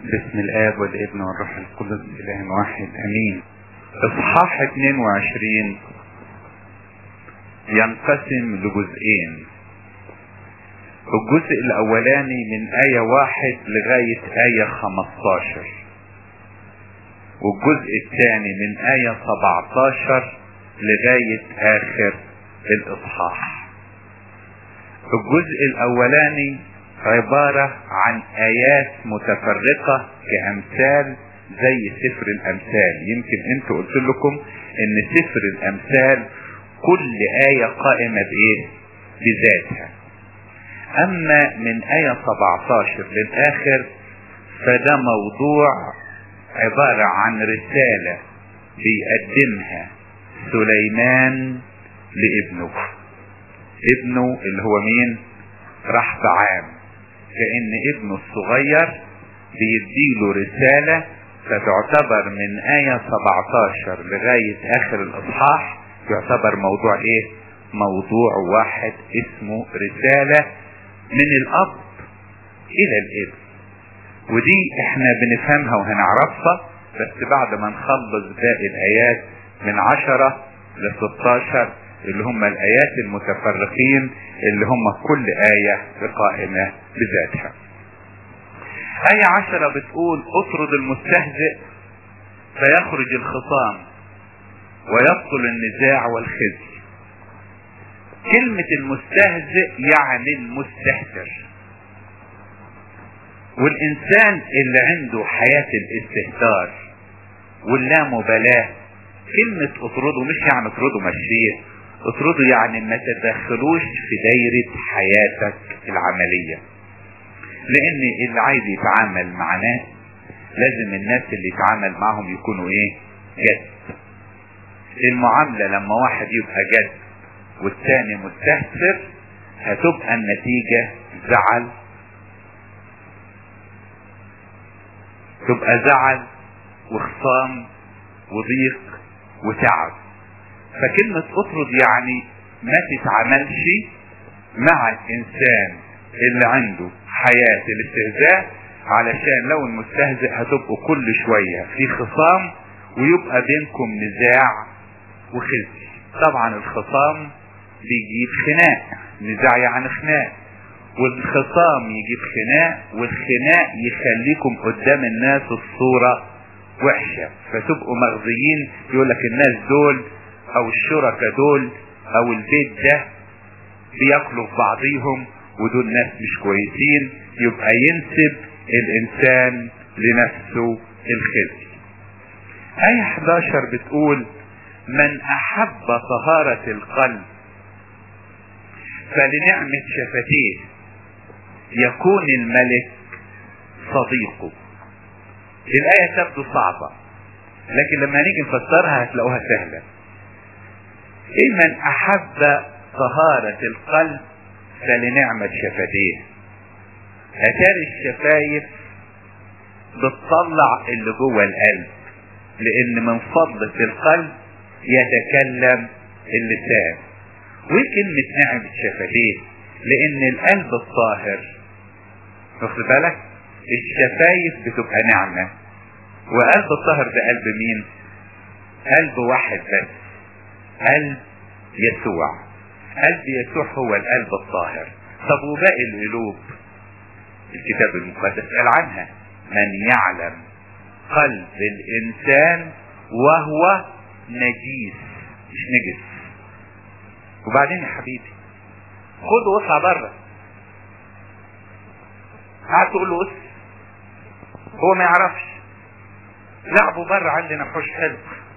باسم الاب والابن والروح القدس اله واحد امين اصحاح 22 ينقسم لجزئين الجزء الاولاني من آية واحد لغاية آية 15 والجزء الثاني من آية 17 لغاية آخر الإصحاح الجزء الأولاني عبارة عن آيات متفرقة كأمثال زي سفر الأمثال يمكن انتوا قلت لكم ان سفر الأمثال كل آية قائمة بإيه؟ بذاتها أما من آية 17 للآخر فده موضوع عبارة عن رسالة بيقدمها سليمان لابنه ابنه اللي هو مين رحب عام كأن ابنه الصغير بيديله رسالة فتعتبر من آية 17 لغاية آخر الإصحاح يعتبر موضوع إيه؟ موضوع واحد اسمه رسالة من الأب إلى الابن ودي احنا بنفهمها وهنعرفها بس بعد ما نخلص باقي الآيات من عشرة ل 16 اللي هم الآيات المتفرقين اللي هم كل آية بقائمة بذاتها آية عشرة بتقول اطرد المستهزئ فيخرج الخصام ويبطل النزاع والخزي كلمة المستهزئ يعني المستهتر والإنسان اللي عنده حياة الاستهتار واللامبالاة كلمة اطرده مش يعني اطرده مشيه اطرده يعني ما تدخلوش في دايرة حياتك العملية لان اللي عايز يتعامل مع ناس لازم الناس اللي يتعامل معهم يكونوا ايه جد المعاملة لما واحد يبقى جد والتاني مستهتر هتبقى النتيجة زعل تبقى زعل وخصام وضيق وتعب فكلمة اطرد يعني ما تتعاملش مع الانسان اللي عنده حياة الاستهزاء علشان لو المستهزئ هتبقوا كل شوية في خصام ويبقى بينكم نزاع وخزي طبعا الخصام بيجيب خناق نزاع يعني خناق والخصام يجيب خناق والخناق يخليكم قدام الناس الصورة وحشة فتبقوا مغزيين يقول لك الناس دول او الشركة دول او البيت ده بياكلوا في بعضيهم ودول ناس مش كويسين يبقى ينسب الانسان لنفسه الخزي آية 11 بتقول من احب طهارة القلب فلنعمة شفتيه يكون الملك صديقه الآية تبدو صعبة لكن لما نيجي نفسرها هتلاقوها سهلة إيه من أحب طهارة القلب فلنعمة شفتيه أتاري الشفايف بتطلع اللي جوه القلب لأن من فضلة القلب يتكلم اللسان وكلمة نعمة شفتيه لأن القلب الطاهر واخد بالك الشفايف بتبقى نعمة وقلب الطاهر ده قلب مين قلب واحد بس قلب يسوع قلب يسوع هو القلب الطاهر طب وباقي القلوب الكتاب المقدس قال عنها من يعلم قلب الانسان وهو نجيس مش نجس وبعدين يا حبيبي خده واطلع بره قاعد تقول له اس هو ما يعرفش لعبوا بره عندنا حوش حلو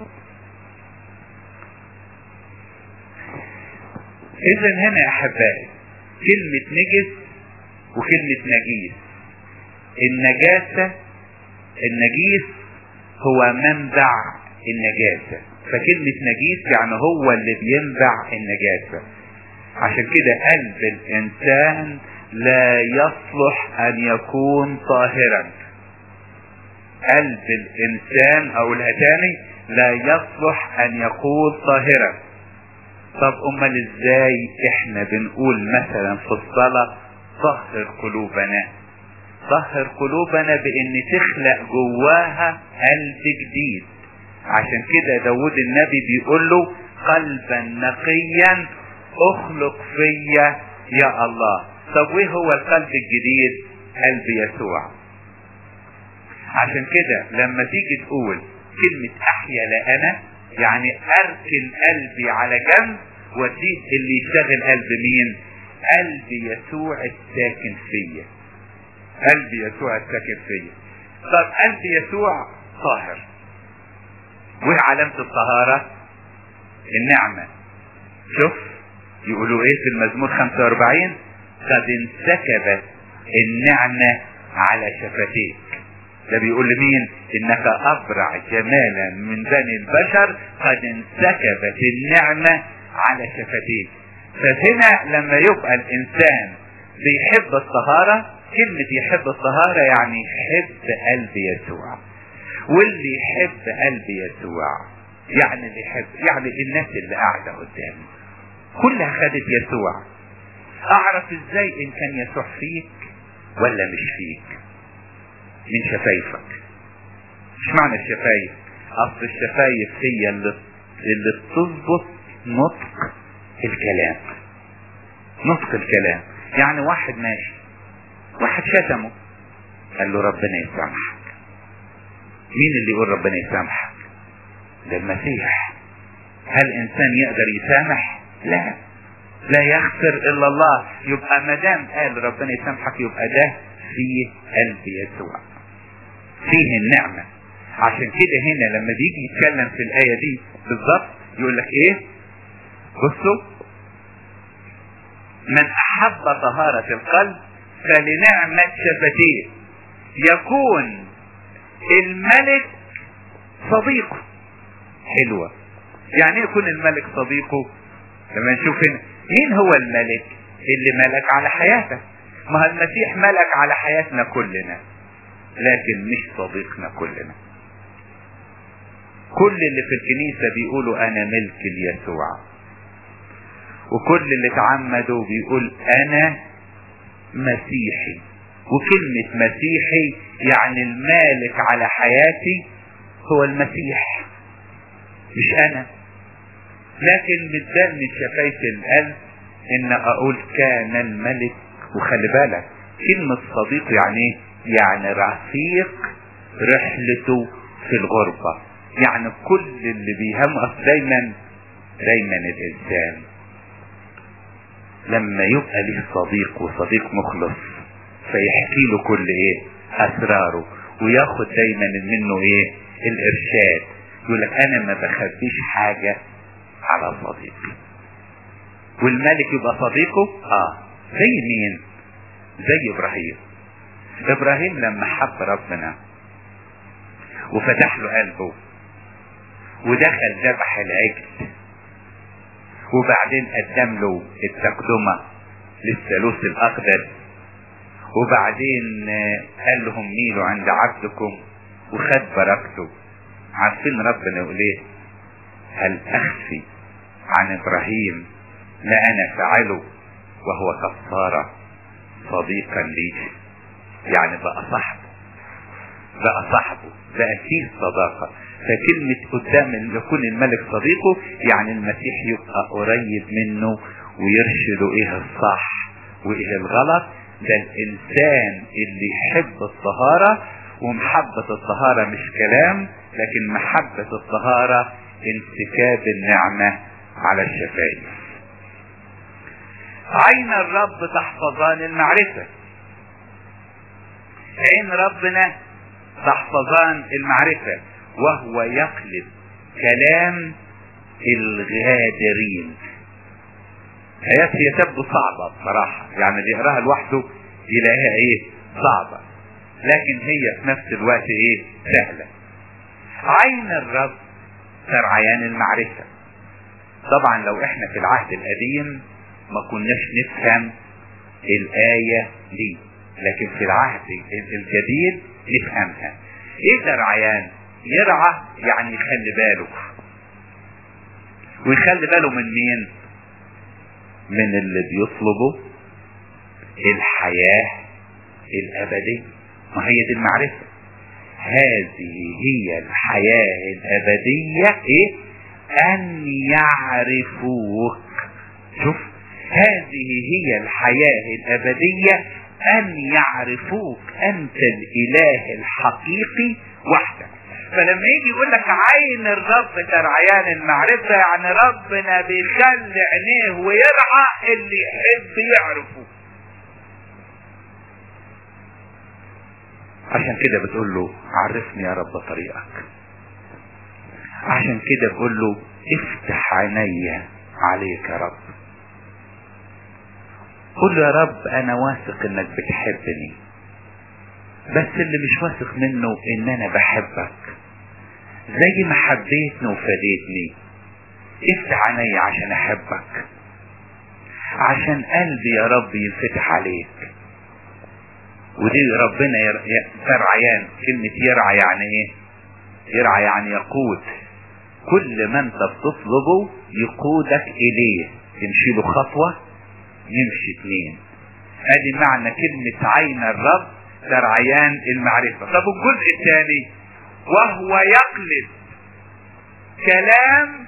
اذا هنا يا احبائي كلمة نجس وكلمة نجيس النجاسة النجيس هو منبع النجاسة فكلمة نجيس يعني هو اللي بينبع النجاسة عشان كده قلب الانسان لا يصلح ان يكون طاهرا قلب الانسان او الاتاني لا يصلح ان يكون طاهرا طب امال ازاي احنا بنقول مثلا في الصلاة طهر قلوبنا طهر قلوبنا بان تخلق جواها قلب جديد عشان كده داود النبي بيقول له قلبا نقيا اخلق فيا يا الله طب وايه هو القلب الجديد قلب يسوع عشان كده لما تيجي تقول كلمة احيا لا انا يعني اركن قلبي على جنب واسيب اللي يشتغل قلب مين قلب يسوع الساكن فيا قلب يسوع الساكن فيا طب قلب يسوع طاهر وايه علامة الطهارة النعمة شوف يقولوا ايه في المزمور 45 قد انسكبت النعمة على شفتيك ده بيقول لمين انك ابرع جمالا من بني البشر قد انسكبت النعمة على شفتيك فهنا لما يبقى الانسان بيحب الطهارة كلمة يحب الطهارة يعني يحب قلب يسوع واللي يحب قلب يسوع يعني اللي يحب يعني الناس اللي قاعدة قدامي كلها خدت يسوع اعرف ازاي ان كان يسوع فيك ولا مش فيك من شفايفك مش معنى الشفايف اصل الشفايف هي اللي اللي بتظبط نطق الكلام نطق الكلام يعني واحد ماشي واحد شتمه قال له ربنا يسامحك مين اللي يقول ربنا يسامحك ده المسيح هل انسان يقدر يسامح لا لا يغفر الا الله يبقى ما دام قال ربنا يسامحك يبقى ده فيه قلب يسوع فيه النعمة عشان كده هنا لما بيجي يتكلم في الآية دي بالظبط يقول لك ايه بصوا من احب طهارة القلب فلنعمة شفتيه يكون الملك صديقه حلوة يعني ايه يكون الملك صديقه لما نشوف هنا مين هو الملك اللي ملك على حياتك ما هو المسيح ملك على حياتنا كلنا لكن مش صديقنا كلنا كل اللي في الكنيسة بيقولوا انا ملك ليسوع وكل اللي اتعمدوا بيقول انا مسيحي وكلمة مسيحي يعني المالك على حياتي هو المسيح مش انا لكن بالدم من شفايف القلب ان اقول كان الملك وخلي بالك كلمة صديق يعني ايه يعني رفيق رحلته في الغربة يعني كل اللي بيهمه دايما دايما الانسان لما يبقى ليه صديق وصديق مخلص فيحكي له كل ايه اسراره وياخد دايما منه ايه الارشاد يقول لك انا ما بخبيش حاجة على صديقي والملك يبقى صديقه اه زي مين زي ابراهيم ابراهيم لما حب ربنا وفتح له قلبه ودخل ذبح العجل وبعدين قدم له التقدمة للثالوث الاقدس وبعدين قال لهم ميلوا عند عبدكم وخد بركته عارفين ربنا يقول ايه هل اخفي عن ابراهيم ما انا فعله وهو كفارة صديقا لي يعني بقى صاحبه بقى صاحبه بقى فيه صداقة فكلمة قدام ان يكون الملك صديقه يعني المسيح يبقى قريب منه ويرشده ايه الصح وايه الغلط ده الانسان اللي يحب الطهارة ومحبة الطهارة مش كلام لكن محبة الطهارة انسكاب النعمة على الشفايف عين الرب تحفظان المعرفة عين ربنا تحفظان المعرفة وهو يقلب كلام الغادرين آيات هي تبدو صعبة بصراحة يعني اللي يقراها لوحده يلاقيها ايه صعبة لكن هي في نفس الوقت ايه سهلة عين الرب سرعيان المعرفة طبعا لو احنا في العهد القديم ما كناش نفهم الآية دي لكن في العهد الجديد نفهمها ايه ده رعيان يرعى يعني يخلي باله ويخلي باله من مين من اللي بيطلبوا الحياة الابدية ما هي دي المعرفة هذه هي الحياة الابدية ايه ان يعرفوك شوف هذه هي الحياة الابدية ان يعرفوك انت الاله الحقيقي وحدك فلما يجي يقول لك عين الرب ترعيان المعرفة يعني ربنا بيخلي عينيه ويرعى اللي يحب يعرفه عشان كده بتقول له عرفني يا رب طريقك عشان كده بقول له افتح عيني عليك يا رب قول له يا رب انا واثق انك بتحبني بس اللي مش واثق منه ان انا بحبك زي ما حبيتني وفديتني افتح عيني عشان احبك عشان قلبي يا رب ينفتح عليك ودي ربنا يرعيان كلمة يرعى يعني ايه يرعى يعني يقود كل ما انت بتطلبه يقودك اليه تمشي له خطوة يمشي اتنين ادي معنى كلمة عين الرب ترعيان المعرفة طب الجزء الثاني وهو يقلب كلام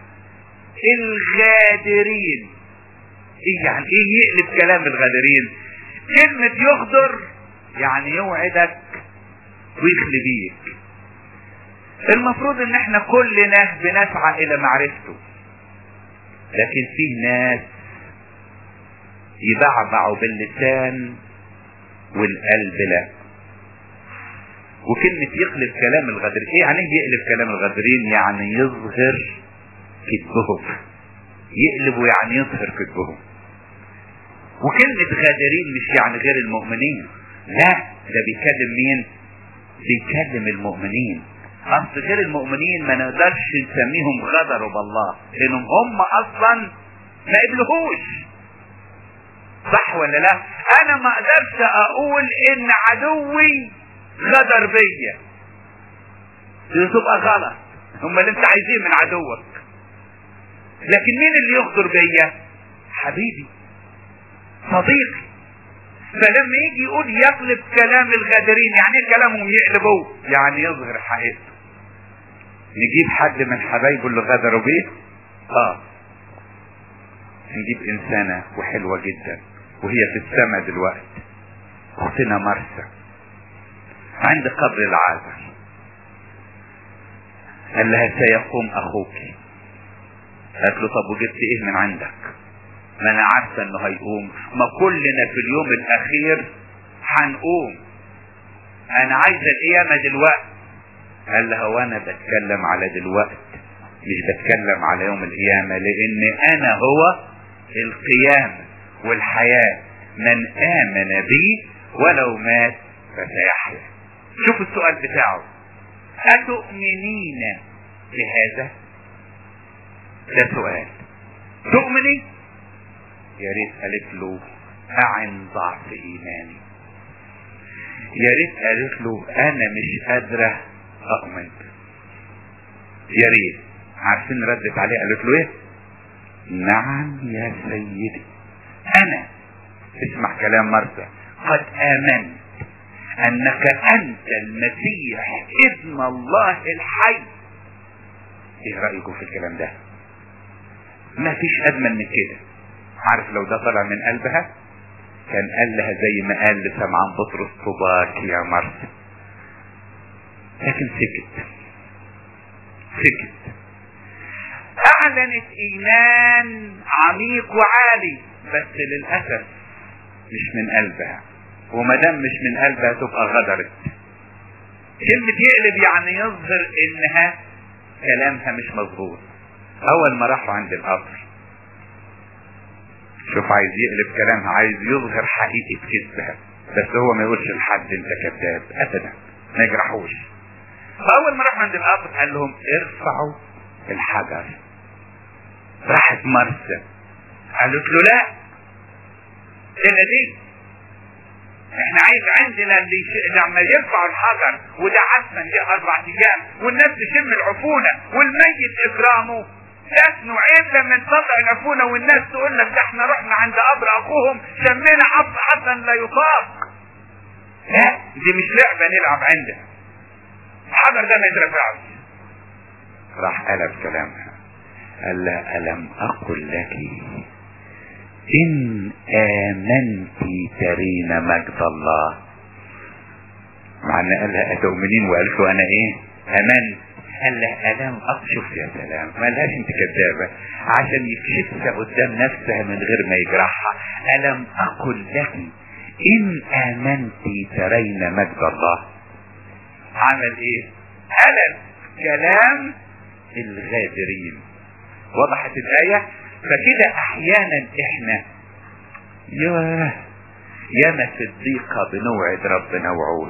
الغادرين ايه يعني ايه يقلب كلام الغادرين كلمة يغدر يعني يوعدك ويخلي بيك المفروض ان احنا كلنا بنسعى الى معرفته لكن في ناس يبعبعوا باللسان والقلب لا وكلمة يقلب كلام الغدرين ايه يعني يقلب كلام الغدرين يعني يظهر كذبهم يقلبوا يعني يظهر كذبهم وكلمة غادرين مش يعني غير المؤمنين لا ده بيكلم مين بيكلم المؤمنين اصل غير المؤمنين ما نقدرش نسميهم غدروا بالله لانهم هم اصلا ما قبلهوش صح ولا لا انا ما اقدرش اقول ان عدوي غدر بيا دي تبقى غلط هم اللي انت عايزين من عدوك لكن مين اللي يغدر بيا حبيبي صديقي فلما يجي يقول يقلب كلام الغادرين يعني ايه كلامهم يقلبوه يعني يظهر حقيقته نجيب حد من حبايبه اللي غدروا بيه اه نجيب انسانة وحلوة جدا وهي في السماء دلوقتي اختنا مرسى عند قبر العازر قال لها سيقوم اخوك قالت له طب وجبت ايه من عندك ما انا عارفه انه هيقوم ما كلنا في اليوم الاخير هنقوم انا عايزه القيامه دلوقتي قال لها وانا بتكلم على دلوقت مش بتكلم على يوم القيامه لان انا هو القيامه والحياه من امن بي ولو مات فسيحيا شوف السؤال بتاعه اتؤمنين بهذا ده سؤال تؤمني يا ريت قالت له اعن ضعف ايماني يا ريت قالت له انا مش قادرة اؤمن يا ريت عارفين ردت عليه قالت له ايه نعم يا سيدي انا اسمع كلام مرسى قد امنت انك انت المسيح ابن الله الحي ايه رايكم في الكلام ده ما فيش اجمل من كده عارف لو ده طلع من قلبها كان قال لها زي ما قال لسمعان بطرس طباك يا مرسى لكن سكت سكت اعلنت ايمان عميق وعالي بس للاسف مش من قلبها وما دام مش من قلبها تبقى غدرت كلمة يقلب يعني يظهر انها كلامها مش مظبوط اول ما راحوا عند القبر شوف عايز يقلب كلامها عايز يظهر حقيقة كذبها بس هو ما يقولش لحد انت كذاب ابدا ما يجرحوش فاول ما راحوا عند القبر قال لهم ارفعوا الحجر راحت مرسى قالت له لا الا دي احنا عايز عندنا اللي لما يرفعوا الحجر وده عزما جه اربع ايام والناس تشم العفونه والميت اكرامه لسنه عيب لما نطلع العفونه والناس تقول لك ده احنا رحنا عند قبر اخوهم شمينا عبد حسن لا يطاق لا دي مش لعبة نلعب عندها الحجر ده ما يترفعش راح قلب كلامها قال لها ألم أقل لك إن آمنت ترين مجد الله مع ان قال لها أتؤمنين وقالت له أنا إيه آمنت قال لها ألم أكشف يا سلام ما لهاش أنت كذابة عشان يكشفها قدام نفسها من غير ما يجرحها ألم أقل لك إن آمنت ترين مجد الله عمل إيه قلب كلام الغادرين وضحت الآية فكده أحيانا إحنا يا ياما صديقة بنوعد ربنا وعود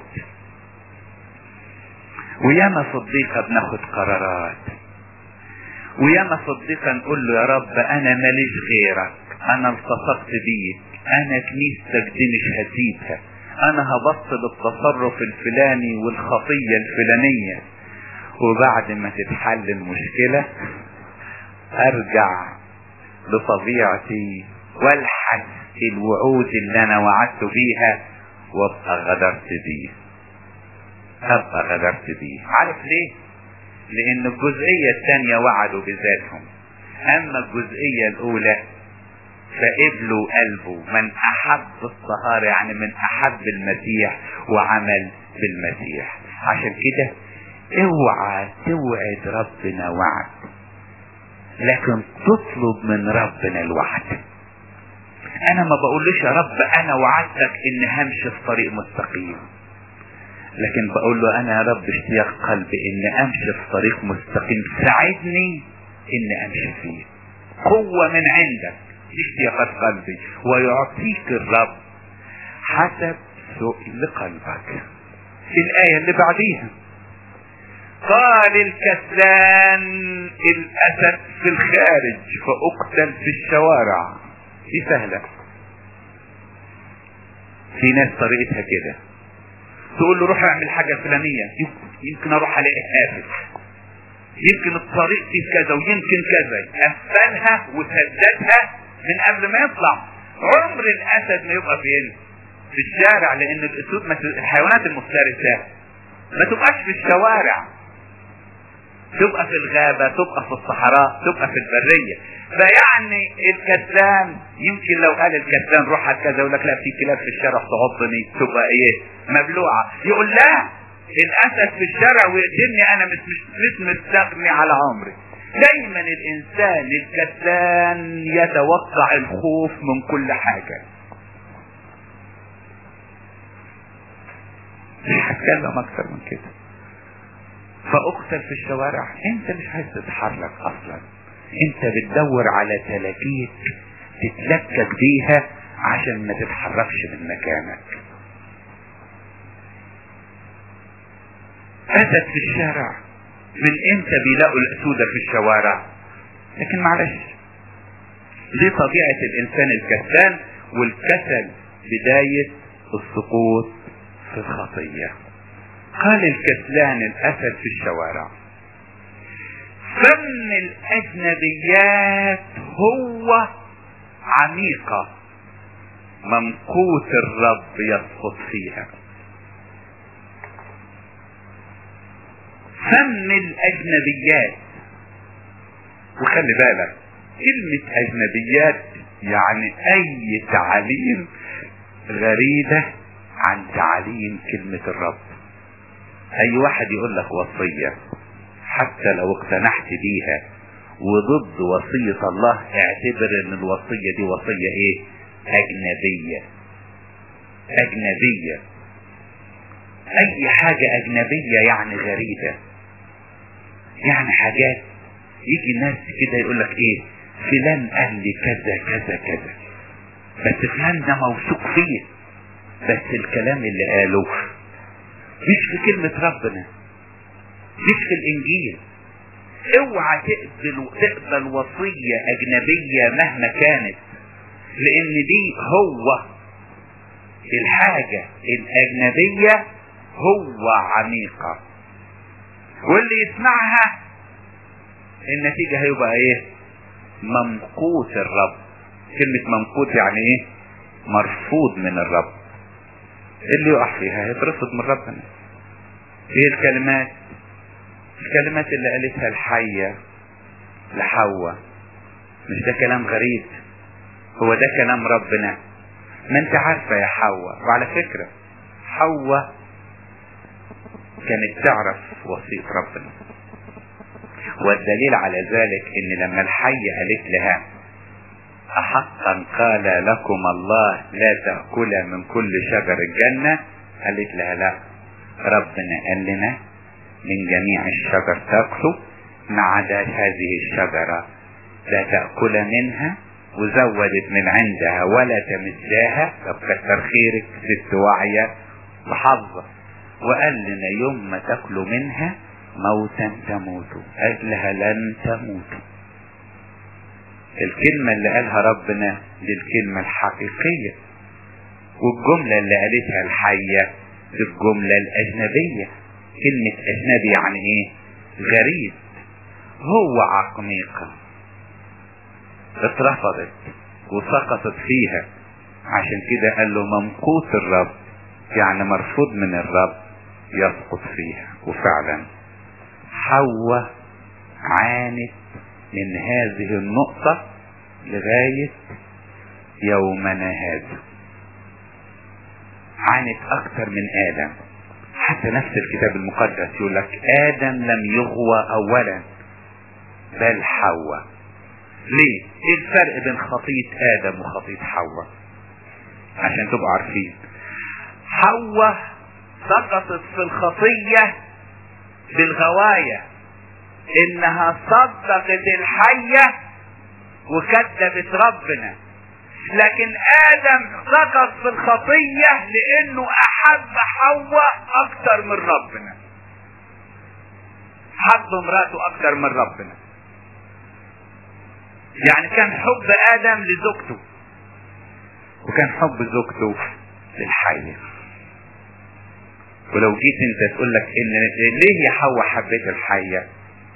وياما صديقة بناخد قرارات وياما صديقة نقول له يا رب أنا ماليش غيرك أنا التصقت بيك أنا كنيستك دي مش هسيبها أنا هبطل التصرف الفلاني والخطية الفلانية وبعد ما تتحل المشكلة ارجع لطبيعتي والحق الوعود اللي انا وعدت بيها وابقى غدرت بيه ابقى غدرت بيه عارف ليه لان الجزئية الثانية وعدوا بذاتهم اما الجزئية الاولى فقبلوا قلبه من احب الطهارة يعني من احب المسيح وعمل بالمسيح عشان كده اوعى توعد ربنا وعد لكن تطلب من ربنا الوعد انا ما بقولش يا رب انا وعدتك ان همشي في طريق مستقيم لكن بقول له انا يا رب اشتياق قلبي ان امشي في طريق مستقيم ساعدني ان امشي فيه قوة من عندك اشتياقات قلبي ويعطيك الرب حسب سؤل قلبك في الآية اللي بعديها قال الكسلان الاسد في الخارج فاقتل في الشوارع دي سهلة في ناس طريقتها كده تقول له روح اعمل حاجة فلانية يمكن اروح الاقي قافل يمكن الطريق دي كذا ويمكن كذا قفلها وسددها من قبل ما يطلع عمر الاسد ما يبقى فين في الشارع لان الاسود الحيوانات المفترسة ما تبقاش في الشوارع تبقى في الغابة تبقى في الصحراء تبقى في البرية فيعني الكسلان يمكن لو قال الكسلان روح على كذا يقول لك لا في كلاب في الشارع تعضني تبقى ايه مبلوعة يقول لا الاسد في الشارع ويقتلني انا مش مش, مش مستغني على عمري دايما الانسان الكسلان يتوقع الخوف من كل حاجة مش هتكلم اكتر من كده فاقتل في الشوارع انت مش عايز تتحرك اصلا انت بتدور على تلاكيك تتلكك بيها عشان ما تتحركش من مكانك اسد في الشارع من امتى بيلاقوا الاسودة في الشوارع لكن معلش دي طبيعة الانسان الكسلان والكسل بداية السقوط في الخطيه قال الكسلان الاسد في الشوارع فم الاجنبيات هو عميقة ممقوت الرب يسقط فيها فم الاجنبيات وخلي بالك كلمة اجنبيات يعني اي تعاليم غريبة عن تعاليم كلمة الرب اي واحد يقول لك وصية حتى لو اقتنعت بيها وضد وصية الله اعتبر ان الوصية دي وصية ايه اجنبية اجنبية اي حاجة اجنبية يعني غريبة يعني حاجات يجي ناس كده يقول لك ايه فلان قال لي كذا كذا كذا بس فلان ده موثوق فيه بس الكلام اللي قاله مش في كلمة ربنا مش في الانجيل اوعى تقبل تقبل وصية اجنبية مهما كانت لان دي هو الحاجة الاجنبية هو عميقة واللي يسمعها النتيجة هيبقى ايه ممقوت الرب كلمة ممقوت يعني ايه مرفوض من الرب اللي يقع فيها هيترفض من ربنا ايه الكلمات الكلمات اللي قالتها الحية لحواء مش ده كلام غريب هو ده كلام ربنا ما انت عارفة يا حواء وعلى فكرة حواء كانت تعرف وصية ربنا والدليل على ذلك ان لما الحية قالت لها أحقا قال لكم الله لا تأكل من كل شجر الجنة قالت لها لا ربنا قال لنا من جميع الشجر تأكلوا ما عدا هذه الشجرة لا تأكل منها وزودت من عندها ولا تمساها طب كتر خيرك ست واعية وحظة وقال لنا يوم ما تاكلوا منها موتا تموتوا قال لها لن تموتوا الكلمة اللي قالها ربنا دي الكلمة الحقيقية والجملة اللي قالتها الحية دي الجملة الأجنبية كلمة أجنبي يعني إيه؟ غريب هو عقميقة اترفضت وسقطت فيها عشان كده قال له ممقوت الرب يعني مرفوض من الرب يسقط فيها وفعلا حواء عانت من هذه النقطة لغاية يومنا هذا عانت اكتر من ادم حتى نفس الكتاب المقدس يقول لك ادم لم يغوى اولا بل حواء ليه ايه الفرق بين خطية ادم وخطية حواء عشان تبقوا عارفين حواء سقطت في الخطية بالغواية انها صدقت الحية وكذبت ربنا لكن ادم سقط في الخطية لانه احب حواء اكتر من ربنا حب مراته اكتر من ربنا يعني كان حب ادم لزوجته وكان حب زوجته للحية ولو جيت انت تقول لك ان ليه يا حواء حبيت الحية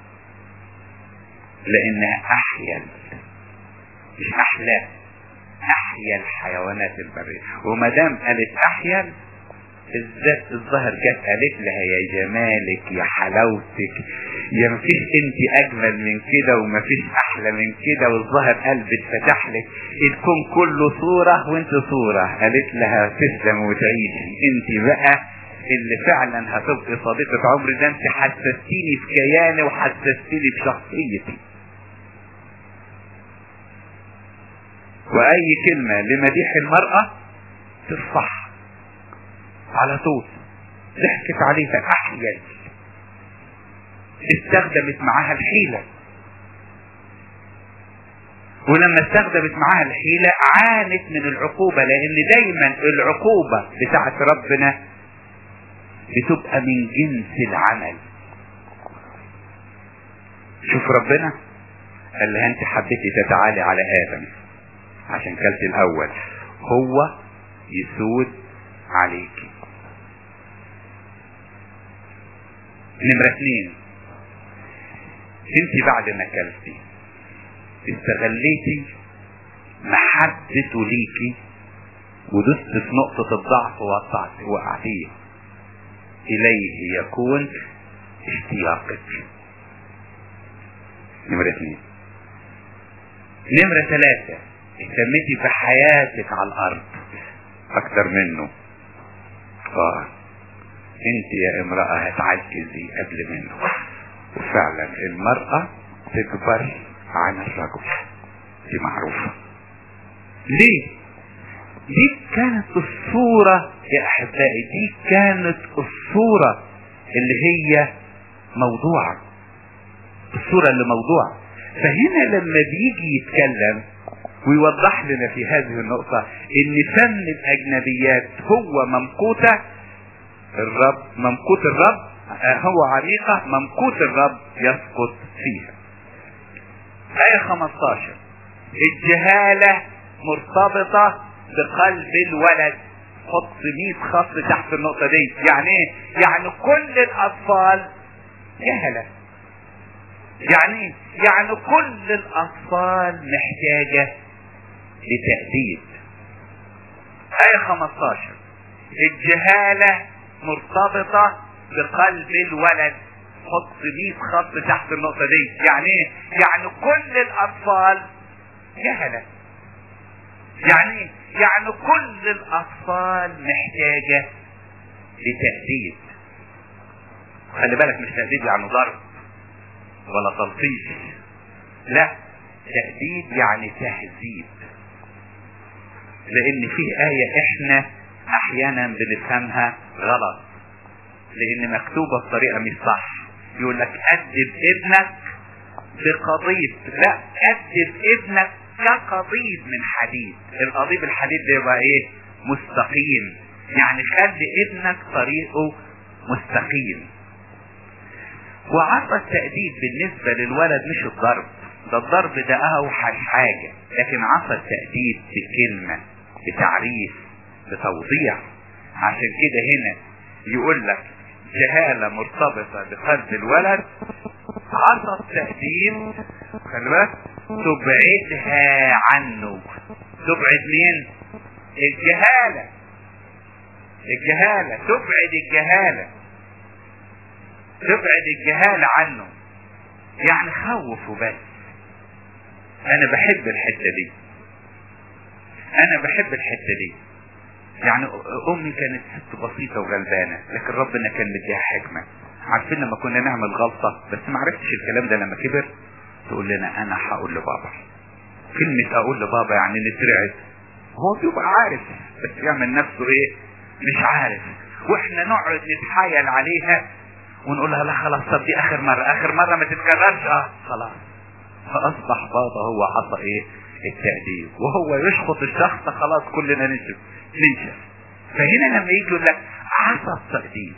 لانها احيا مش احلى احيا الحيوانات البرية وما دام قالت احيا الذات الظهر جت قالت لها يا جمالك يا حلاوتك يا مفيش انت اجمل من كده ومفيش احلى من كده والظهر قلب اتفتح لك الكون كله صورة وانت صورة قالت لها تسلم وتعيشي انت بقى اللي فعلا هتبقي صديقة عمري ده انت حسستيني في كياني وحسستيني بشخصيتي واي كلمة لمديح المرأة ترفعها على طول ضحكت عليها احيا استخدمت معاها الحيلة ولما استخدمت معاها الحيلة عانت من العقوبة لان دايما العقوبة بتاعت ربنا بتبقى من جنس العمل شوف ربنا قال لها انت حبيتي تتعالي على ادم عشان كلت الاول هو يسود عليك نمرة اثنين انت بعد ما كلتي استغليتي محبته ليكي ودست في نقطة الضعف وقعت وقعتيه اليه يكون اشتياقك نمرة اثنين نمرة ثلاثة اهتمتي بحياتك على الارض اكتر منه اه انت يا امرأة هتعجزي قبل منه وفعلا المرأة تكبر عن الرجل دي معروفة ليه دي كانت الصورة يا احبائي دي كانت الصورة اللي هي موضوعة الصورة اللي موضوعة فهنا لما بيجي يتكلم ويوضح لنا في هذه النقطة ان فن الاجنبيات هو ممقوتة الرب ممقوت الرب هو عريقة ممقوت الرب يسقط فيها آية 15 الجهالة مرتبطة بقلب الولد حط 100 خط تحت النقطة دي يعني ايه؟ يعني كل الأطفال جهلة يعني ايه؟ يعني كل الأطفال محتاجة لتأديب آية 15 الجهالة مرتبطة بقلب الولد حط 100 خط تحت النقطة دي يعني ايه؟ يعني كل الاطفال جهلة يعني ايه؟ يعني كل الاطفال محتاجة لتأديب خلي بالك مش تأديب يعني ضرب ولا تلطيش لا تأديب يعني تهذيب لان في آية احنا احيانا بنفهمها غلط لان مكتوبة بطريقة مش صح يقول لك أدب ابنك بقضيب لا أدب ابنك كقضيب من حديد القضيب الحديد ده يبقى ايه مستقيم يعني خلي ابنك طريقه مستقيم وعصا التأديب بالنسبة للولد مش الضرب ده الضرب ده اوحش حاجة لكن عصا التأديب بكلمة بتعريف بتوضيح عشان كده هنا يقول لك جهالة مرتبطة بقلب الولد عصا التأديب خلي بالك تبعدها عنه تبعد مين الجهالة الجهالة تبعد الجهالة تبعد الجهالة عنه يعني خوفه بس انا بحب الحتة دي انا بحب الحتة دي يعني امي كانت ست بسيطة وغلبانة لكن ربنا كان مديها حكمة عارفين لما كنا نعمل غلطة بس ما عرفتش الكلام ده لما كبر تقول لنا انا هقول لبابا كلمة اقول لبابا يعني نترعب هو بيبقى عارف بس يعمل نفسه ايه مش عارف واحنا نقعد نتحايل عليها ونقول لها لا خلاص طب دي اخر مرة اخر مرة ما تتكررش اه خلاص فاصبح بابا هو عصا ايه التأديب وهو يشخط الشخص خلاص كلنا ننشف ننشف فهنا لما يجي يقول لك عصا التأديب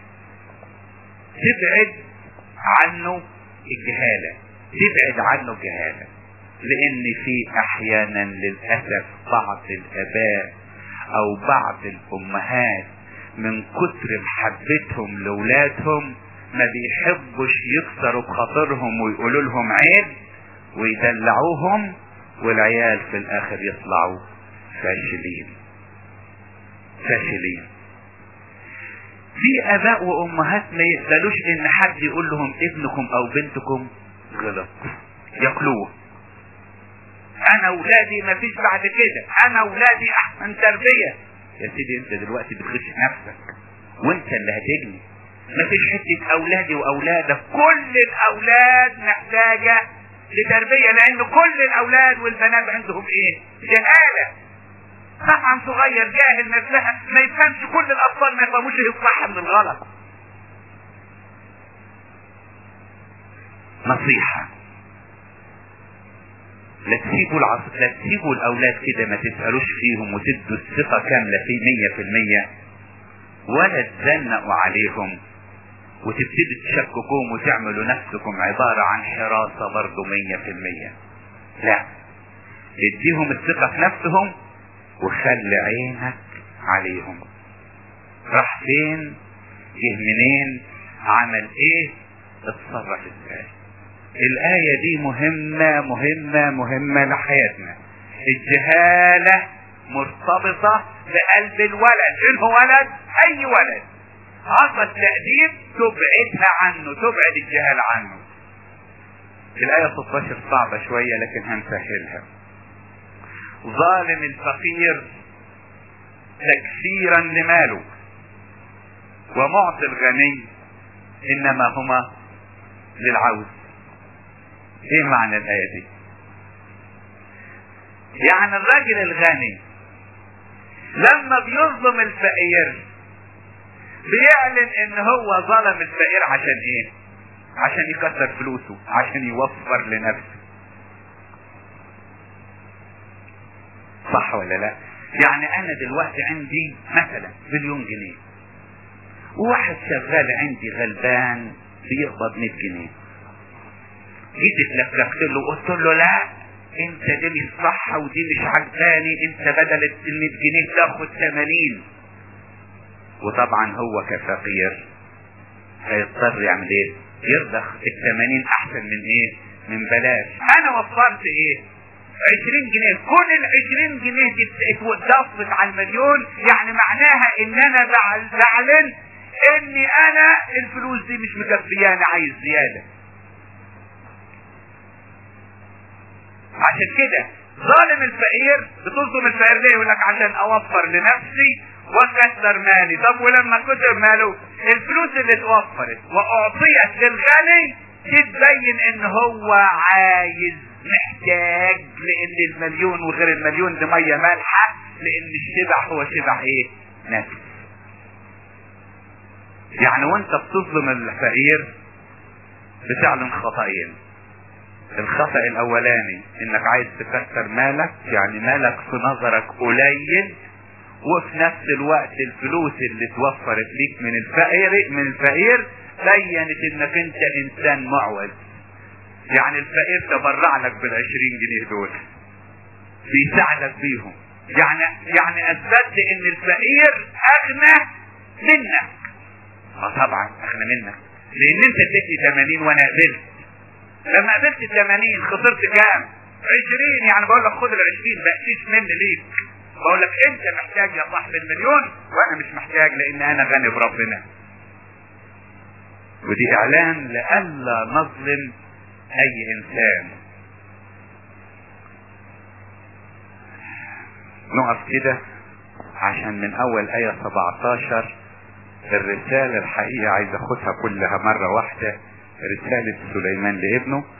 تبعد عنه الجهالة تبعد عنه الجهالة لان في احيانا للاسف بعض الاباء او بعض الامهات من كتر محبتهم لاولادهم ما بيحبوش يكسروا بخاطرهم ويقولوا لهم عيب ويدلعوهم والعيال في الاخر يطلعوا فاشلين فاشلين في اباء وامهات ما يقبلوش ان حد يقول لهم ابنكم او بنتكم غلط ياكلوه انا اولادي ما فيش بعد كده انا اولادي احسن تربية يا سيدي انت دلوقتي بتغش نفسك وانت اللي هتجني ما فيش حتة اولادي واولادك كل الاولاد محتاجة لتربية لان كل الاولاد والبنات عندهم ايه جهالة طبعا صغير جاهل نفسها ما يفهمش كل الاطفال ما يفهموش ايه الصح من الغلط نصيحة لا تسيبوا العصر لا تسيبوا الاولاد كده ما تسألوش فيهم وتدوا الثقة كاملة في مية في المية ولا تزنقوا عليهم وتبتدوا تشككوهم وتعملوا نفسكم عبارة عن حراسة برضه مية في المية لا اديهم الثقة في نفسهم وخلي عينك عليهم راح فين جه منين عمل ايه اتصرف ازاي الآية دي مهمة مهمة مهمة لحياتنا الجهالة مرتبطة بقلب الولد إن هو ولد أي ولد عصا التأديب تبعدها عنه تبعد الجهالة عنه الآية 16 صعبة شوية لكن هنسهلها ظالم الفقير تكثيرا لماله ومعطي الغني انما هما للعوز ايه معنى الايه دي يعني الراجل الغني لما بيظلم الفقير بيعلن ان هو ظلم الفقير عشان ايه عشان يكسر فلوسه عشان يوفر لنفسه صح ولا لا يعني انا دلوقتي عندي مثلا مليون جنيه وواحد شغال عندي غلبان بيقبض 100 جنيه جيت اتلككت له وقلت له لا انت دي مش صح ودي مش عجباني انت بدل ال 100 جنيه تاخد 80 وطبعا هو كفقير هيضطر يعمل ايه يرضخ ال 80 احسن من ايه من بلاش انا وفرت ايه 20 جنيه كون ال 20 جنيه دي اتضافت على المليون يعني معناها ان انا بعلن اني انا الفلوس دي مش مكفياني عايز زيادة عشان كده ظالم الفقير بتظلم الفقير ليه يقول لك عشان اوفر لنفسي وكثر مالي طب ولما كتر ماله الفلوس اللي اتوفرت واعطيت للغني تتبين ان هو عايز محتاج لان المليون وغير المليون دي ميه مالحه لان الشبع هو شبع ايه نفس يعني وانت بتظلم الفقير بتعلن خطأين الخطأ الاولاني انك عايز تكسر مالك يعني مالك في نظرك قليل وفي نفس الوقت الفلوس اللي توفرت ليك من الفقير من الفقير بينت انك انت انسان معوز يعني الفقير تبرع لك بالعشرين جنيه دول بيساعدك بيهم يعني يعني اثبتت ان الفقير اغنى منك اه طبعا اغنى منك لان انت اديتني 80 وانا قبلت لما قبلت 80 خسرت كام 20 يعني بقول لك خد ال 20 بقسيش مني ليك بقول لك انت محتاج يا صاحب المليون وانا مش محتاج لان انا غني بربنا ودي اعلان لألا نظلم اي انسان نقف كده عشان من اول ايه 17 الرسالة الحقيقة عايز اخدها كلها مرة واحدة رسالة سليمان لابنه